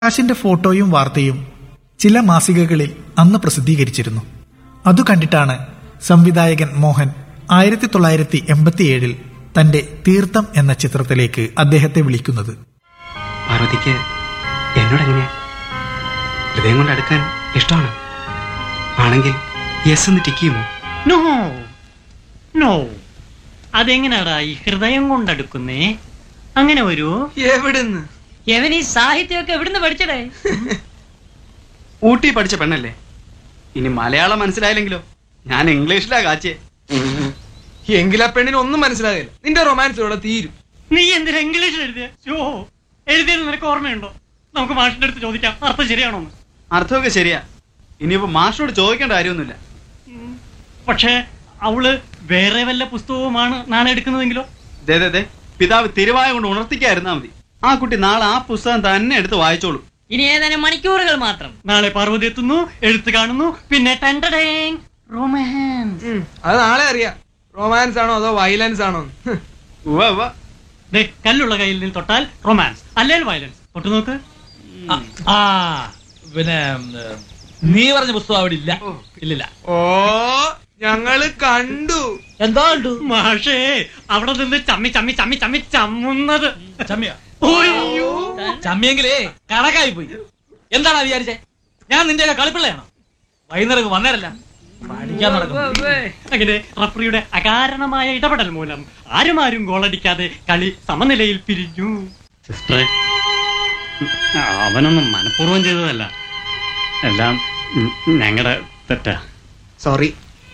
പ്രകാശിന്റെ ഫോട്ടോയും വാർത്തയും ചില മാസികകളിൽ അന്ന് പ്രസിദ്ധീകരിച്ചിരുന്നു അതു കണ്ടിട്ടാണ് സംവിധായകൻ മോഹൻ ആയിരത്തി തൊള്ളായിരത്തി എൺപത്തിയേഴിൽ തന്റെ തീർത്ഥം എന്ന ചിത്രത്തിലേക്ക് അദ്ദേഹത്തെ വിളിക്കുന്നത് പാർവതിക്ക് എന്നോട് എങ്ങനെയാ ഹൃദയം കൊണ്ട് അടുക്കാൻ ഇഷ്ടമാണ് ആണെങ്കിൽ യെസ് എന്ന് ടിക്ക് ചെയ്യുമോ നോ നോ അതെങ്ങനെയാടാ ഈ ഹൃദയം കൊണ്ടെടുക്കുന്നേ അങ്ങനെ ഒരു എവിടുന്ന് എവൻ ഈ സാഹിത്യമൊക്കെ എവിടുന്ന് പഠിച്ചടേ ഊട്ടി പഠിച്ച പെണ്ണല്ലേ ഇനി മലയാളം മനസ്സിലായില്ലെങ്കിലോ ഞാൻ ഇംഗ്ലീഷിലാ കാച്ചേ എങ്കിലാ പെണ്ണിന് ഒന്നും മനസ്സിലാകില്ല നിന്റെ റൊമാൻസ് ഇവിടെ തീരും നീ എന്തിനാ ഇംഗ്ലീഷിൽ എഴുതിയ ഷോ എഴുതിയത് നിനക്ക് ഓർമ്മയുണ്ടോ നമുക്ക് മാഷിന്റെ അടുത്ത് ചോദിക്കാം അർത്ഥം ശരിയാണോന്ന് അർത്ഥമൊക്കെ ശരിയാ ഇനിയിപ്പോ മാഷിനോട് ചോദിക്കേണ്ട കാര്യമൊന്നുമില്ല ഉം. പക്ഷേ അവള് വേറെ വല്ല പുസ്തകവുമാണ് നാളെ എടുക്കുന്നതെങ്കിലോ ദേ ദേ ദേ പിതാവ് തിരുവായ കൊണ്ട് ഉണർത്തിക്കായിരുന്നാ മതി ആ കുട്ടി നാളെ ആ പുസ്തകം തന്നെ എടുത്ത് വായിച്ചോളൂ ഇനി ഏതാനും മണിക്കൂറുകൾ മാത്രം നാളെ പാർവതി എത്തുന്നു എഴുത്ത് കാണുന്നു പിന്നെ ടണ്ടടേങ് റൊമാൻസ് ഉം, അത് നാളെ അറിയാം റൊമാൻസ് ആണോ അതോ വയലൻസ് ആണോ ഹ്. ഉവ്വ ഉവ്വ ദേ കല്ലുള്ള കയ്യിൽ നിന്ന് തൊട്ടാൽ റൊമാൻസ് അല്ലെങ്കിൽ വയലൻസ് തൊട്ടു നോക്ക് ആ പിന്നെ ഉം, നീ പറഞ്ഞ പുസ്തകം അവിടെ ഇല്ല ഇല്ലില്ല ഓ ഞങ്ങള് കണ്ടു എന്താ ഉണ്ട് മാഷേ അവിടെ നിന്ന് ചമ്മി ചമ്മി ചമ്മി ചമ്മി ചമ്മുന്നത് ചമ്മിയ ഒയ്യോ. ചമ്മിയെങ്കിലേ കണക്കായി പോയി എന്താണാ വിചാരിച്ചേ ഞാൻ നിന്റെ കളിപ്പിള്ളയാണോ വൈകുന്നേരം വന്നേരല്ല പഠിക്കാൻ നടക്കും അങ്ങനെ റഫറിയുടെ അകാരണമായ ഇടപെടൽ മൂലം ആരും ആരും ഗോളടിക്കാതെ കളി സമനിലയിൽ പിരിഞ്ഞു സിസ്റ്ററെ അവനൊന്നും മനഃപൂർവ്വം ചെയ്തതല്ല എല്ലാം ഞങ്ങളുടെ തെറ്റാ സോറി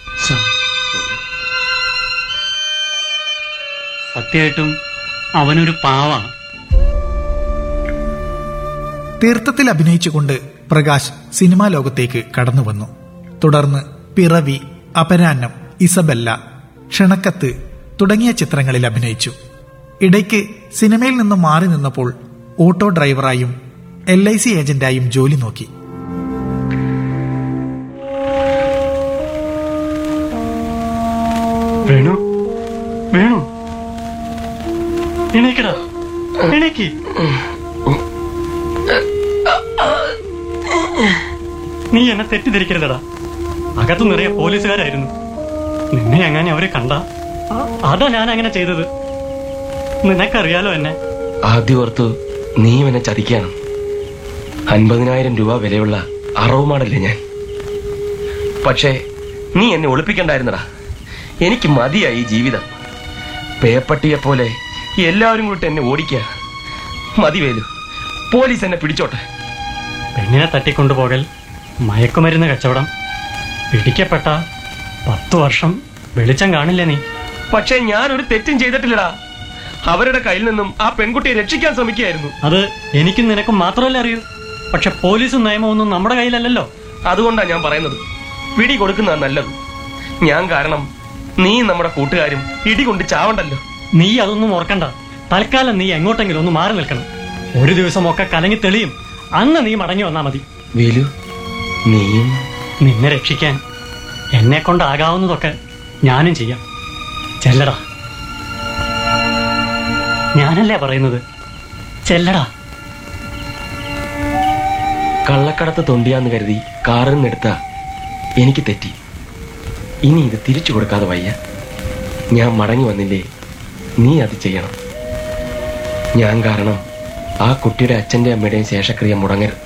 സത്യമായിട്ടും അവനൊരു പാവാണ് തീർത്ഥത്തിൽ അഭിനയിച്ചുകൊണ്ട് പ്രകാശ് സിനിമാ ലോകത്തേക്ക് കടന്നു വന്നു തുടർന്ന് പിറവി അപരാന്നം ഇസബെല്ല ക്ഷണക്കത്ത് തുടങ്ങിയ ചിത്രങ്ങളിൽ അഭിനയിച്ചു ഇടയ്ക്ക് സിനിമയിൽ നിന്നും മാറി നിന്നപ്പോൾ ഓട്ടോ ഡ്രൈവറായും എൽ ഐ സി ഏജന്റായും ജോലി നോക്കി വേണു വേണു എണീക്കടാ എണീക്ക് നീ എന്നെ തെറ്റിദ്ധരിക്കരുതടാ അകത്തു നിറയെ പോലീസുകാരായിരുന്നു നിന്നെ അങ്ങനെ അവരെ കണ്ട അതാ ഞാൻ അങ്ങനെ ചെയ്തത് നിനക്കറിയാലോ എന്നെ ആദ്യം ഓർത്തു നീ എന്നെ ചതിക്കാണ് അൻപതിനായിരം രൂപ വിലയുള്ള അറവ് മാടല്ലേ ഞാൻ പക്ഷേ നീ എന്നെ ഒളിപ്പിക്കണ്ടായിരുന്നടാ എനിക്ക് മതിയായി ഈ ജീവിതം പേപ്പട്ടിയെ പോലെ എല്ലാവരും കൂട്ട് എന്നെ ഓടിക്കുക മതി വേലു പോലീസ് എന്നെ പിടിച്ചോട്ടെ പെണ്ണിനെ തട്ടിക്കൊണ്ടുപോകൽ മയക്കുമരുന്ന് കച്ചവടം പിടിക്കപ്പെട്ട പത്തു വർഷം വെളിച്ചം കാണില്ലേ നീ പക്ഷേ ഞാൻ ഒരു തെറ്റും ചെയ്തിട്ടില്ലടാ അവരുടെ കയ്യിൽ നിന്നും ആ പെൺകുട്ടിയെ രക്ഷിക്കാൻ ശ്രമിക്കുകയായിരുന്നു അത് എനിക്കും നിനക്കും മാത്രമല്ലേ അറിയൂ പക്ഷെ പോലീസും നിയമമൊന്നും നമ്മുടെ കയ്യിലല്ലല്ലോ അതുകൊണ്ടാ ഞാൻ പറയുന്നത് പിടി കൊടുക്കുന്നതാ നല്ലത് ഞാൻ കാരണം നീ നമ്മുടെ കൂട്ടുകാരും ഇടി കൊണ്ട് ചാവണ്ടല്ലോ നീ അതൊന്നും ഓർക്കണ്ട തൽക്കാലം നീ എങ്ങോട്ടെങ്കിലും ഒന്ന് മാറി നിൽക്കണം ഒരു ദിവസമൊക്കെ കലങ്ങി തെളിയും അന്ന് നീ മടങ്ങി വന്നാ മതി വേലു നീയും നിന്നെ രക്ഷിക്കാൻ എന്നെ കൊണ്ടാകാവുന്നതൊക്കെ ഞാനും ചെയ്യാം ചെല്ലടാ ഞാനല്ലേ പറയുന്നത് ചെല്ലടാ കള്ളക്കടത്ത് തൊണ്ടിയാന്ന് കരുതി കാറിൽ നിന്നെടുത്ത എനിക്ക് തെറ്റി ഇനി ഇത് തിരിച്ചു കൊടുക്കാതെ വയ്യ ഞാൻ മടങ്ങി വന്നില്ലേ നീ അത് ചെയ്യണം ഞാൻ കാരണം ആ കുട്ടിയുടെ അച്ഛന്റെ അമ്മയുടെയും ശേഷക്രിയ മുടങ്ങരുത്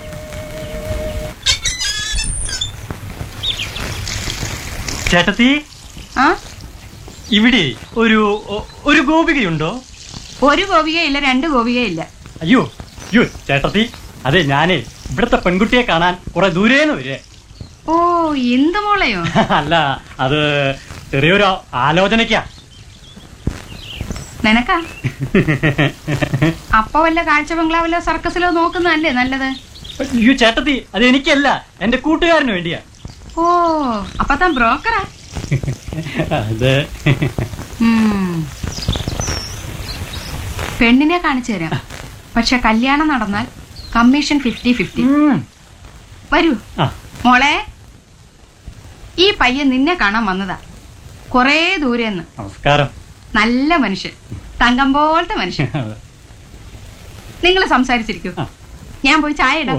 ചേട്ടത്തി ആ ഇവിടെ ഒരു ഒ- ഒരു ഗോപികയുണ്ടോ ഒരു ഗോപികയില്ല രണ്ട് ഗോപികയില്ല അയ്യോ അയ്യോ ചേട്ടത്തി അതെ ഞാനേ ഇവിടുത്തെ പെൺകുട്ടിയെ കാണാൻ കുറെ ദൂരേന്ന് വരെ ഓ എന്ത് മോളയോ അല്ല അത് ചെറിയൊരു ആലോചനയ്ക്കാ നിനക്കാ അപ്പൊ വല്ല കാഴ്ച ബംഗ്ലാവിലോ സർക്കസിലോ നോക്കുന്നതല്ലേ നല്ലത് അയ്യോ ചേട്ടത്തി അത് എനിക്കല്ല എന്റെ കൂട്ടുകാരന് വേണ്ടിയാ ഓ അപ്പൊ താൻ ബ്രോക്കറാ അത് ഉം. പെണ്ണിനെ കാണിച്ചു തരാം പക്ഷെ കല്യാണം നടന്നാൽ കമ്മീഷൻ ഫിഫ്റ്റി ഫിഫ്റ്റി ഉം. വരൂ ആ. മോളെ ഈ പയ്യൻ നിന്നെ കാണാൻ വന്നതാ കൊറേ ദൂരെന്ന് നമസ്കാരം നല്ല മനുഷ്യൻ തങ്കം പോലത്തെ മനുഷ്യൻ നിങ്ങൾ സംസാരിച്ചിരിക്കൂ ആ. ഞാൻ പോയി ചായ ഇടാം